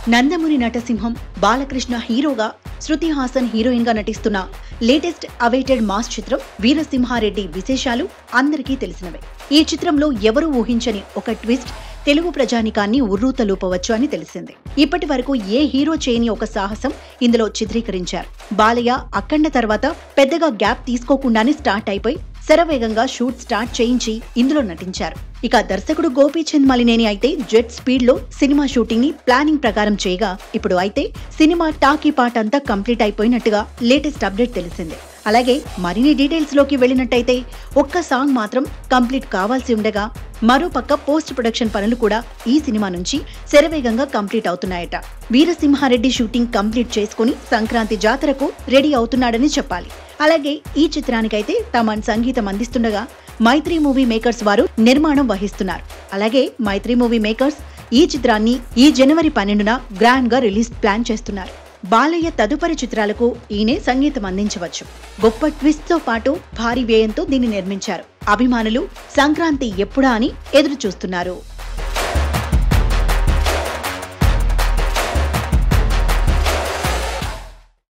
నందమూరి నటసింహం బాలకృష్ణ హీరోగా శృతి హాసన్ హీరోయిన్ గా నటిస్తున్న లేటెస్ట్ అవైటెడ్ మాస్ చిత్రం వీరసింహారెడ్డి విశేషాలు అందరికీ తెలిసినవే ఈ చిత్రంలో ఎవరూ ఊహించని ఒక ట్విస్ట్ తెలుగు ప్రజానికాన్ని ఉర్రూతలూపవచ్చు అని తెలిసింది ఇప్పటి వరకు ఏ హీరో చేయని ఒక సాహసం ఇందులో చిత్రీకరించారు బాలయ్య అఖండ తర్వాత పెద్దగా గ్యాప్ తీసుకోకుండానే స్టార్ట్ అయిపోయి శరవేగంగా షూట్ స్టార్ట్ చేయించి ఇందులో నటించారు ఇక దర్శకుడు గోపీచంద్ మలినేని అయితే జెట్ స్పీడ్ లో సినిమా షూటింగ్ ని ప్లానింగ్ ప్రకారం చేయగా ఇప్పుడు అయితే సినిమా టాకీ పార్ట్ అంతా కంప్లీట్ అయిపోయినట్టుగా లేటెస్ట్ అప్డేట్ తెలిసిందే అలాగే మరిన్ని డీటెయిల్స్ లోకి వెళ్ళినట్టయితే ఒక్క సాంగ్ మాత్రం కంప్లీట్ కావాల్సి ఉండగా మరోపక్క పోస్ట్ ప్రొడక్షన్ పనులు కూడా ఈ సినిమా నుంచి శరవేగంగా కంప్లీట్ అవుతున్నాయట వీరసింహారెడ్డి షూటింగ్ కంప్లీట్ చేసుకుని సంక్రాంతి జాతరకు రెడీ అవుతున్నాడని చెప్పాలి అలాగే ఈ చిత్రానికైతే తమన్ సంగీతం అందిస్తుండగా మైత్రి మూవీ మేకర్స్ వారు నిర్మాణం వహిస్తున్నారు అలాగే మైత్రి మూవీ మేకర్స్ ఈ చిత్రాన్ని ఈ జనవరి పన్నెండున గ్రాండ్ గా రిలీజ్ ప్లాన్ చేస్తున్నారు బాలయ్య తదుపరి చిత్రాలకు ఈయనే సంగీతం అందించవచ్చు గొప్ప ట్విస్ట్ తో పాటు భారీ వ్యయంతో దీన్ని నిర్మించారు అభిమానులు సంక్రాంతి ఎప్పుడా అని ఎదురు చూస్తున్నారు